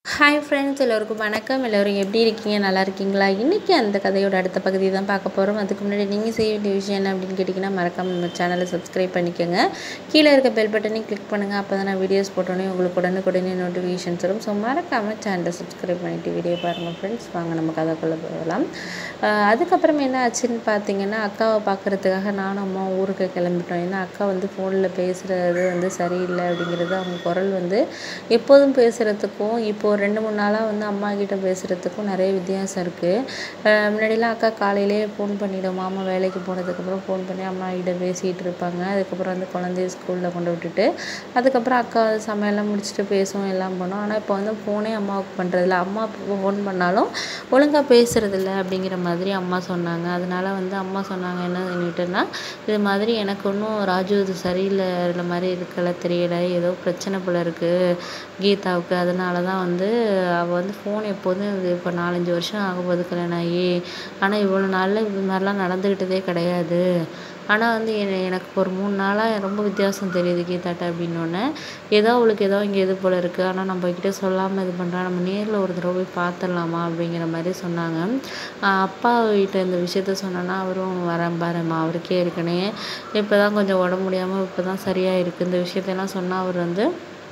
hi friends எல்லோருக்கும் வணக்கம் எல்லோரும் எப்படி இருக்கீங்க நல்லா இருக்கீங்களா இன்றைக்கி அந்த கதையோட அடுத்த பகுதி தான் பார்க்க போகிறோம் அதுக்கு முன்னாடி நீங்கள் செய்ய வேண்டிய விஷயம் என்ன அப்படின்னு கேட்டிங்கன்னா மறக்காம நம்ம சேனலை சப்ஸ்கிரைப் பண்ணிக்கோங்க கீழே இருக்க பெல் பட்டனையும் கிளிக் பண்ணுங்கள் அப்போ தான் நான் வீடியோஸ் போட்டோன்னே உங்களுக்கு உடனுக்குடனே நோட்டிஃபிகேஷன்ஸ் வரும் ஸோ மறக்காமல் சேனலை சப்ஸ்கிரைப் பண்ணிவிட்டு வீடியோ பாருங்கள் ஃப்ரெண்ட்ஸ் வாங்க நம்ம கதைக்குள்ளே போகலாம் ஆஹ் அதுக்கப்புறம் என்ன ஆச்சுன்னு பார்த்தீங்கன்னா அக்காவை பார்க்குறதுக்காக நானும் அம்மா ஊருக்கு கிளம்பிட்டோம் ஏன்னா அக்கா வந்து ஃபோனில் பேசுகிறது வந்து சரியில்லை அப்படிங்கிறது அவங்க குரல் வந்து எப்போதும் பேசுகிறதுக்கும் இப்போ ஒரு ரெண்டு மூணு நாளாக வந்து அம்மா கிட்ட பேசுகிறதுக்கும் நிறைய வித்தியாசம் இருக்குது முன்னாடிலாம் அக்கா காலையிலேயே ஃபோன் பண்ணிவிடும் மாமா வேலைக்கு போனதுக்கப்புறம் ஃபோன் பண்ணி அம்மா கிட்ட பேசிகிட்டு இருப்பாங்க அதுக்கப்புறம் வந்து குழந்தைய ஸ்கூலில் கொண்டு விட்டுட்டு அதுக்கப்புறம் அக்கா சமையல்லாம் முடிச்சுட்டு பேசுவோம் எல்லாம் பண்ணோம் ஆனால் இப்போ வந்து ஃபோனே அம்மாவுக்கு பண்ணுறதில்ல அம்மா ஃபோன் பண்ணாலும் ஒழுங்காக பேசுகிறதில்ல அப்படிங்கிற மாதிரி அம்மா சொன்னாங்க அதனால வந்து அம்மா சொன்னாங்க என்ன பண்ணிட்டுன்னா இது மாதிரி எனக்கு ஒன்றும் ராஜு இது சரியில்லை இந்த மாதிரி இருக்கல தெரியல ஏதோ பிரச்சனை போல இருக்குது கீதாவுக்கு அதனால தான் வந்து அவள் வந்து ஃபோன் எப்போதும் இது இப்போ நாலஞ்சு வருஷம் ஆக போகுது கல்யாணம் ஆகி ஆனால் இவ்வளோ நாளில் இது மாதிரிலாம் நடந்துக்கிட்டதே கிடையாது ஆனால் வந்து என எனக்கு ஒரு மூணு நாளாக ரொம்ப வித்தியாசம் தெரியுது கீதாட்ட அப்படின்னோடனே ஏதோ அவளுக்கு ஏதோ இங்கே இது போல் இருக்குது ஆனால் நம்ம கிட்ட சொல்லாமல் இது பண்ணுறா நம்ம நேரில் ஒரு தடவை போய் பார்த்துடலாமா அப்படிங்கிற மாதிரி சொன்னாங்க ஆஹ் அப்பா கிட்ட இந்த விஷயத்த சொன்னோன்னா அவரும் வரேன் பாரும்மா அவருக்கே ஏற்கனவே இப்போ தான் கொஞ்சம் உடம்பு முடியாமல் இப்போ தான் சரியாக இருக்குது இந்த விஷயத்தையெல்லாம் சொன்னால் அவர் வந்து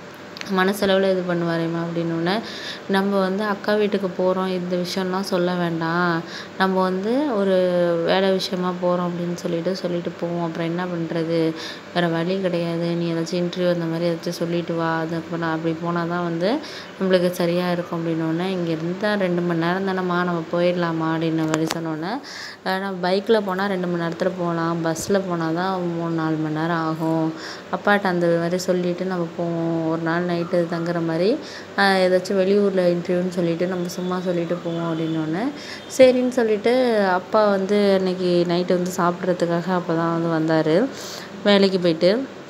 மனசளவில் இது பண்ணுவாரேம்மா அப்படின்னோடனே நம்ம வந்து அக்கா வீட்டுக்கு போகிறோம் இந்த விஷயம்லாம் சொல்ல வேண்டாம் நம்ம வந்து ஒரு வேலை விஷயமா போகிறோம் அப்படின்னு சொல்லிட்டு சொல்லிட்டு போவோம் அப்புறம் என்ன பண்ணுறது வேறு வழி கிடையாது நீ ஏதாச்சும் இன்டர்வியூ அந்த மாதிரி ஏதாச்சும் சொல்லிட்டு வா அதுக்கப்புறம் நான் அப்படி போனால் தான் வந்து நம்மளுக்கு சரியாக இருக்கும் அப்படின்னோடனே இங்கே இருந்தால் ரெண்டு மணி நேரம் தானேம்மா நம்ம போயிடலாமா அப்படின்ன மாதிரி சொன்னோன்னே நான் பைக்கில் போனால் ரெண்டு மணி நேரத்தில் போகலாம் பஸ்ஸில் போனால் தான் மூணு நாலு மணி நேரம் ஆகும் அப்பாட்ட அந்த மாதிரி சொல்லிவிட்டு நம்ம போவோம் ஒரு நாள் நைட்டு தங்குற மாதிரி ஏதாச்சும் வெளியூரில் இன்டர்வியூன்னு சொல்லிட்டு நம்ம சும்மா சொல்லிட்டு போவோம் அப்படின்னோடனே சரின்னு சொல்லிட்டு அப்பா வந்து அன்னைக்கு நைட்டு வந்து சாப்பிட்றதுக்காக அப்போ தான் வந்து வந்தார் வேலைக்கு போயிட்டு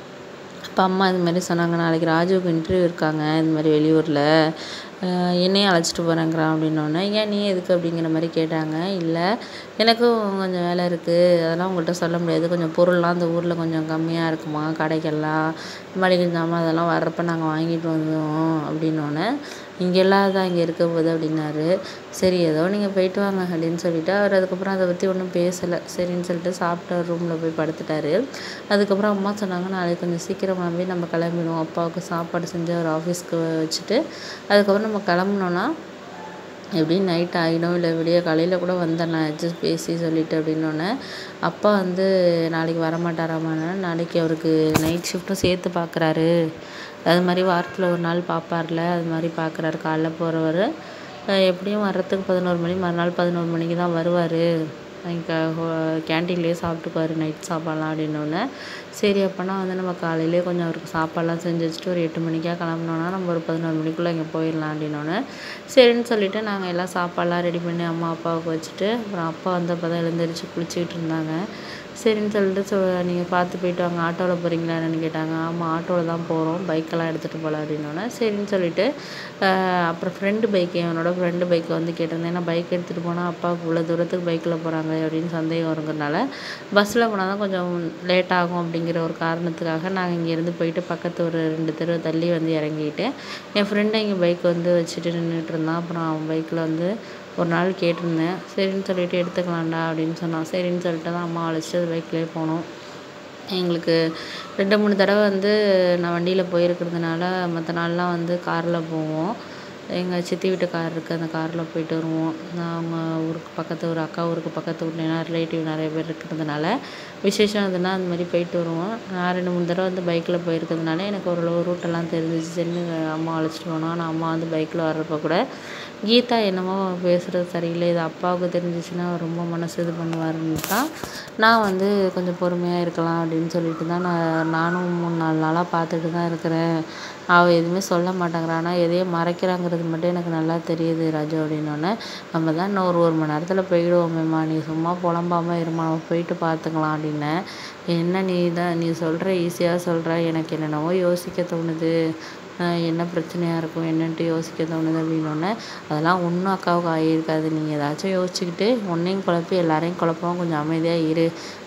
அப்போ அம்மா இது மாதிரி சொன்னாங்க நாளைக்கு ராஜுவுக்கு இன்டர்வியூ இருக்காங்க இந்த மாதிரி வெளியூரில் என்னையும் அழைச்சிட்டு போகிறேங்கிறான் அப்படின்னோடனே ஏன் நீ எதுக்கு அப்படிங்கிற மாதிரி கேட்டாங்க இல்லை எனக்கும் கொஞ்சம் வேலை இருக்குது அதெல்லாம் உங்கள்கிட்ட சொல்ல முடியாது கொஞ்சம் பொருள்லாம் அந்த ஊரில் கொஞ்சம் கம்மியாக இருக்குமா கடைக்கெல்லாம் மளிகை ஜாமான் அதெல்லாம் வர்றப்ப நாங்கள் வாங்கிட்டு வந்தோம் அப்படின்னோடனே இங்கே இல்லாததான் இங்கே இருக்க போகுது அப்படின்னாரு சரி ஏதோ நீங்கள் போயிட்டு வாங்க அப்படின்னு சொல்லிட்டு அவர் அதுக்கப்புறம் அதை பற்றி ஒன்றும் பேசலை சரின்னு சொல்லிட்டு சாப்பிட்டு ரூமில் போய் படுத்துட்டாரு அதுக்கப்புறம் அம்மா சொன்னாங்க நாளைக்கு கொஞ்சம் சீக்கிரமாகவே நம்ம கிளம்பிடுவோம் அப்பாவுக்கு சாப்பாடு செஞ்சு அவர் ஆஃபீஸ்க்கு வச்சுட்டு அதுக்கப்புறம் நம்ம கிளம்புனோன்னா எப்படியும் நைட் ஆகிடும் இல்லை விடிய காலையில் கூட வந்துடலாம் அட்ஜஸ்ட் பேசி சொல்லிட்டு அப்படின்னோடனே அப்பா வந்து நாளைக்கு வரமாட்டாராமான்னு நாளைக்கு அவருக்கு நைட் ஷிஃப்ட்டும் சேர்த்து பார்க்குறாரு அது மாதிரி வாரத்தில் ஒரு நாள் பார்ப்பார்ல அது மாதிரி பார்க்குறாரு காலைல போகிறவர் எப்படியும் வர்றதுக்கு பதினோரு மணி மறுநாள் பதினோரு மணிக்கு தான் வருவார் இங்கே கேன்டீன்லேயே சாப்பிட்டுக்குவாரு நைட் சாப்பாடெலாம் அப்படின்னோடனே சரி அப்போனா வந்து நம்ம காலையிலே கொஞ்சம் அவருக்கு சாப்பாடெலாம் செஞ்சு வச்சுட்டு ஒரு எட்டு மணிக்காக கிளம்புனோன்னா நம்ம ஒரு பதினோரு மணிக்குள்ளே இங்கே போயிடலாம் அப்படின்னோடனே சரின்னு சொல்லிவிட்டு நாங்கள் எல்லாம் சாப்பாடெலாம் ரெடி பண்ணி அம்மா அப்பாவுக்கு வச்சுட்டு அப்புறம் அப்பா வந்து அப்போ தான் எழுந்திரிச்சு குளிச்சுக்கிட்டு இருந்தாங்க சரின்னு சொல்லிட்டு சொ நீங்கள் பார்த்து போயிட்டு வாங்க ஆட்டோவில் போகிறீங்களா என்னன்னு கேட்டாங்க ஆமாம் ஆட்டோவில் தான் போகிறோம் பைக்கெல்லாம் எடுத்துகிட்டு போகல அப்படின்னோடனே சரின்னு சொல்லிட்டு அப்புறம் ஃப்ரெண்டு பைக்கு என்னோட ஃப்ரெண்டு பைக்கை வந்து கேட்டிருந்தேன் ஏன்னா பைக் எடுத்துகிட்டு போனால் அப்பாவுக்கு இவ்வளோ தூரத்துக்கு பைக்கில் போகிறாங்க அப்படின்னு சந்தேகம் வருங்கிறனால பஸ்ஸில் போனால் தான் கொஞ்சம் லேட் ஆகும் அப்படிங்கிற ஒரு காரணத்துக்காக நாங்கள் இங்கேருந்து போயிட்டு பக்கத்து ஒரு ரெண்டு தெரு தள்ளி வந்து இறங்கிட்டு என் ஃப்ரெண்டை இங்கே பைக் வந்து வச்சுட்டு நின்றுட்டு இருந்தான் அப்புறம் அவன் பைக்கில் வந்து ஒரு நாள் கேட்டிருந்தேன் சரின்னு சொல்லிட்டு எடுத்துக்கலாம்டா அப்படின்னு சொன்னான் சரின்னு சொல்லிட்டு தான் அம்மா அழைச்சிட்டு அது பைக்லேயே போனோம் எங்களுக்கு ரெண்டு மூணு தடவை வந்து நான் வண்டியில் போயிருக்கிறதுனால மற்ற நாள்லாம் வந்து காரில் போவோம் எங்கள் சித்தி வீட்டு கார் இருக்குது அந்த காரில் போயிட்டு வருவோம் நான் அவங்க ஊருக்கு பக்கத்து ஒரு அக்கா ஊருக்கு பக்கத்து ஊர்லேனா ரிலேட்டிவ் நிறைய பேர் இருக்கிறதுனால விசேஷம் அதுனா அந்த மாதிரி போயிட்டு வருவோம் நான் ரெண்டு மூணு தடவை வந்து பைக்கில் போயிருக்கிறதுனால எனக்கு ஓரளவு ரூட்டெல்லாம் தெரிஞ்சிச்சு சரின்னு அம்மா அழைச்சிட்டு போனோம் ஆனால் அம்மா வந்து பைக்கில் வர்றப்போ கூட கீதா என்னமோ பேசுகிறது சரியில்லை இது அப்பாவுக்கு தெரிஞ்சிச்சுன்னா ரொம்ப மனசு இது பண்ணுவாருன்னு தான் நான் வந்து கொஞ்சம் பொறுமையாக இருக்கலாம் அப்படின்னு சொல்லிட்டு தான் நான் நானும் மூணு நாலு நாளாக பார்த்துட்டு தான் இருக்கிறேன் அவள் எதுவுமே சொல்ல மாட்டேங்கிறா ஆனால் எதையும் மறைக்கிறாங்கிறது மட்டும் எனக்கு நல்லா தெரியுது ராஜு அப்படின்னோடனே நம்ம தான் இன்னும் ஒரு ஒரு மணி நேரத்தில் போயிடுவோமேம்மா நீ சும்மா புலம்பாமல் இருமா நம்ம போயிட்டு பார்த்துக்கலாம் அப்படின்னேன் என்ன நீ தான் நீ சொல்கிற ஈஸியாக சொல்கிற எனக்கு என்னென்னவோ யோசிக்க தோணுது என்ன பிரச்சனையாக இருக்கும் என்னன்ட்டு யோசிக்க தோணுது அப்படின்னோடனே அதெல்லாம் ஒன்றும் அக்காவுக்கு ஆகியிருக்காது நீ ஏதாச்சும் யோசிச்சுக்கிட்டு உன்னையும் குழப்பி எல்லாரையும் குழப்பாம கொஞ்சம் அமைதியாக இரு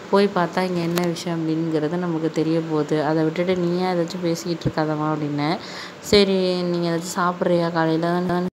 போய் பார்த்தா இங்கே என்ன விஷயம் அப்படிங்கிறது நமக்கு தெரிய போகுது அதை விட்டுட்டு நீ ஏன் ஏதாச்சும் பேசிக்கிட்டு இருக்காதம்மா அப்படின்னேன் சரி நீங்கள் ஏதாச்சும் சாப்பிட்றியா காலையில் தான்